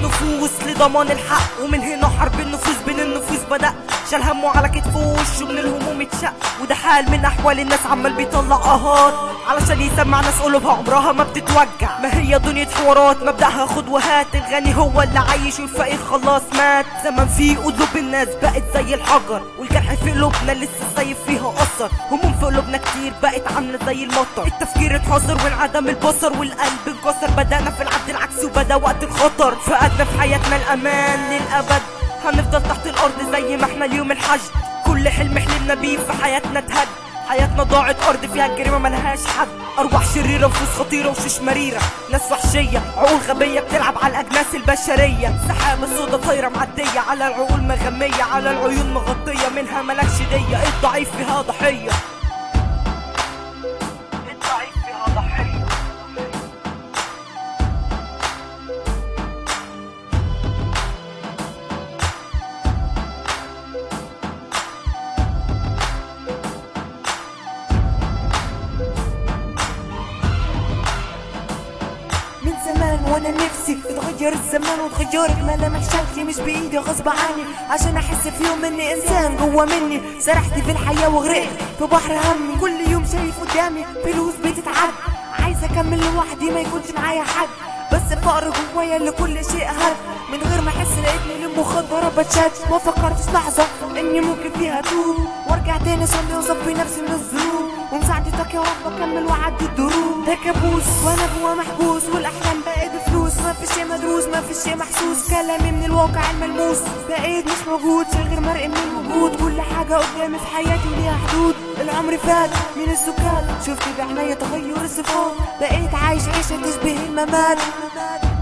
النفوس لضمان الحق ومن هنا حرب النفوس بين النفوس بدأ شال همه على كتفه ووشه من الهموم اتشق وده حال من احوال الناس عمال بيطلع اهات علشان يسمع ناس قلوبها عمرها ما بتتوجع ما هي دنيا حوارات مبدأها خد وهات الغني هو اللي عايش والفقير خلاص مات زمن فيه قلوب الناس بقت زي الحجر والجرح في قلوبنا لسه السيف فيها اثر هموم في قلوبنا كتير بقت عامله زي المطر التفكير اتحصر وانعدم البصر والقلب انكسر بدأنا في العد العكسي وبدا وقت الخطر فقدنا في حياتنا الامان للابد هنفضل تحت الارض زي ما احنا اليوم الحشد كل حلم حلمنا بيه في حياتنا اتهد حياتنا ضاعت ارض فيها الجريمه ملهاش حد ارواح شريره نفوس خطيره وشوش مريره ناس وحشيه عقول غبيه بتلعب على الاجناس البشريه سحابه سودا طايره معديه على العقول مغميه على العيون مغطيه منها ملكش ديه الضعيف فيها ضحيه الضعيف فيها ضحيه من زمان وانا نفسي اتغير الزمان وتغيرت ملامح شكلي مش بايدي غصب عني عشان احس في يوم اني انسان جوا مني سرحت في الحياه وغرقت في بحر همي كل يوم شايف قدامي فلوس بتتعد عايزه اكمل لوحدي ما يكونش معايا حد بس الفقر جوايا لكل شيء هد من غير ما احس لقيتني للمخدرة بتشد ما فكرتش لحظة اني ممكن فيها اتوب وارجع تاني اصلي واصفي نفسي من الذنوب ومساعدتك يا رب اكمل واعدي الدروب ده كابوس وانا جوا محبوس والاحلام بقت بفلوس ما في شيء مدروس ما في شيء محسوس كلامي من الواقع الملموس بقيت مش موجود شيء غير مرئي من الوجود كل حاجة قدامي في حياتي ليها حدود العمر فات من السكات شفت بعناية تغير الصفات بقيت عايش عيشة تشبه الممات